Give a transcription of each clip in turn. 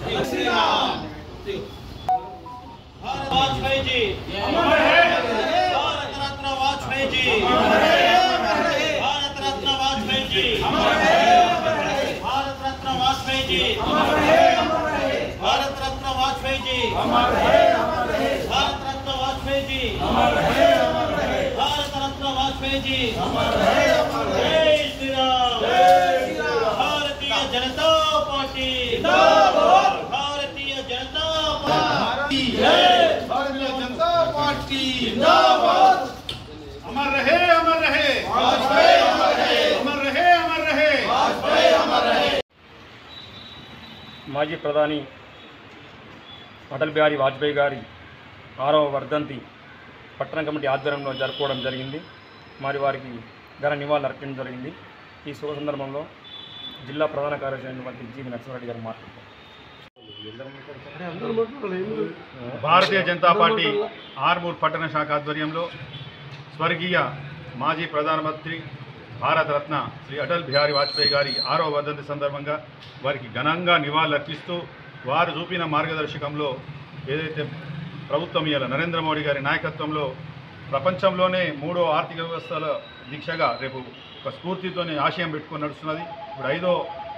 वाजपेयी जी भारत रत्न वाजपेयी जी भारत रत्न वाजपेयी जी भारत रत्न वाजपेयी जी भारत रत्न वाजपेयी जी भारत रत्न वाजपेयी जी भारत रत्न वाजपेयी जी जय श्री राम भारतीय जनता पार्टी भारतीय जनता पार्टी भारतीय जनता पार्टी अमर रहे अमर रहे अमर रहे अमर रहे మాజీ ప్రధాని అటల్ బిహారీ వాజ్పేయి గారి ఆరవ వర్ధంతి పట్టణ కమిటీ ఆధ్వర్యంలో జరుపుకోవడం జరిగింది మరి వారికి ఘన నివాళులు అర్పించడం జరిగింది ఈ శుభ సందర్భంలో జిల్లా ప్రధాన కార్యదర్శి అయినటువంటి జీవి నరసింహారెడ్డి గారు మాట్లాడుతారు భారతీయ జనతా పార్టీ ఆర్మూర్ పట్టణ శాఖ ఆధ్వర్యంలో స్వర్గీయ మాజీ ప్రధానమంత్రి భారతరత్న శ్రీ అటల్ బిహారీ వాజ్పేయి గారి ఆరవ వర్ధంతి సందర్భంగా వారికి ఘనంగా నివాళులర్పిస్తూ వారు చూపిన మార్గదర్శకంలో ఏదైతే ప్రభుత్వం ఇవాళ నరేంద్ర మోడీ గారి నాయకత్వంలో ప్రపంచంలోనే మూడో ఆర్థిక వ్యవస్థల దీక్షగా రేపు ఒక స్ఫూర్తితోనే ఆశయం పెట్టుకొని నడుస్తున్నది ఇప్పుడు ఐదో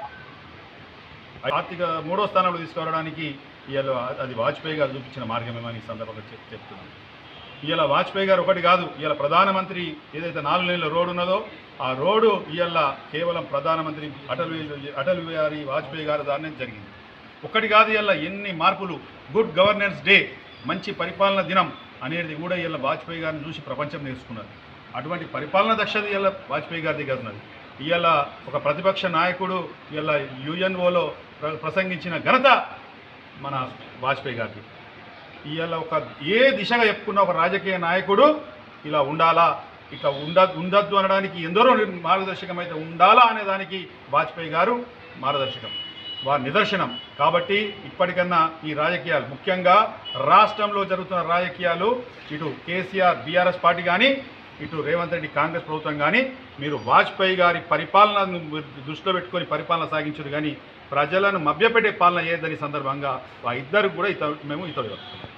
ఆర్థిక మూడో స్థానంలో తీసుకురావడానికి ఇవాళ అది వాజ్పేయి గారు చూపించిన మార్గమేమని ఈ సందర్భంగా చెప్ చెప్తున్నాను ఇవాళ వాజ్పేయి గారు ఒకటి కాదు ఇవాళ ప్రధానమంత్రి ఏదైతే నాలుగు నెలల రోడ్డు ఉన్నదో ఆ రోడ్డు ఇవాళ కేవలం ప్రధానమంత్రి అటల్ బి- అటల్ బిహారీ వాజ్పేయి గారి దారినే జరిగింది ఒకటి కాదు ఇవాళ ఎన్ని మార్పులు గుడ్ గవర్నెన్స్ డే మంచి పరిపాలన దినం అనేది కూడా ఇవాళ వాజ్పేయి గారిని చూసి ప్రపంచం నేర్చుకున్నది అటువంటి పరిపాలన దక్షత ఇవాళ వాజ్పేయి గారి దగ్గర ఉన్నది ఇవాళ ఒక ప్రతిపక్ష నాయకుడు ఇవాళ యుఎన్ఓలో ప్ర- ప్రసంగించిన ఘనత మన వాజ్పేయి గారికి ఇవాళ ఒక ఏ దిశగా చెప్పుకున్న ఒక రాజకీయ నాయకుడు ఇలా ఉండాలా ఇట్లా ఉండ ఉండద్దు అనడానికి ఎందరో ని- మార్గదర్శకం అయితే ఉండాలా అనే దానికి వాజ్పేయి గారు మార్గదర్శకం వారి నిదర్శనం కాబట్టి ఇప్పటికన్నా ఈ రాజకీయాలు ముఖ్యంగా రాష్ట్రంలో జరుగుతున్న రాజకీయాలు ఇటు కేసీఆర్ బీఆర్ఎస్ పార్టీ కానీ ఇటు రేవంత్ రెడ్డి కాంగ్రెస్ ప్రభుత్వం కానీ మీరు వాజ్పేయి గారి పరిపాలనను దృష్టిలో పెట్టుకొని పరిపాలన సాగించారు కానీ ప్రజలను మభ్యపెట్టే పాలన ఏదని సందర్భంగా ఆ ఇద్దరు కూడా ఇత మేము ఇతడు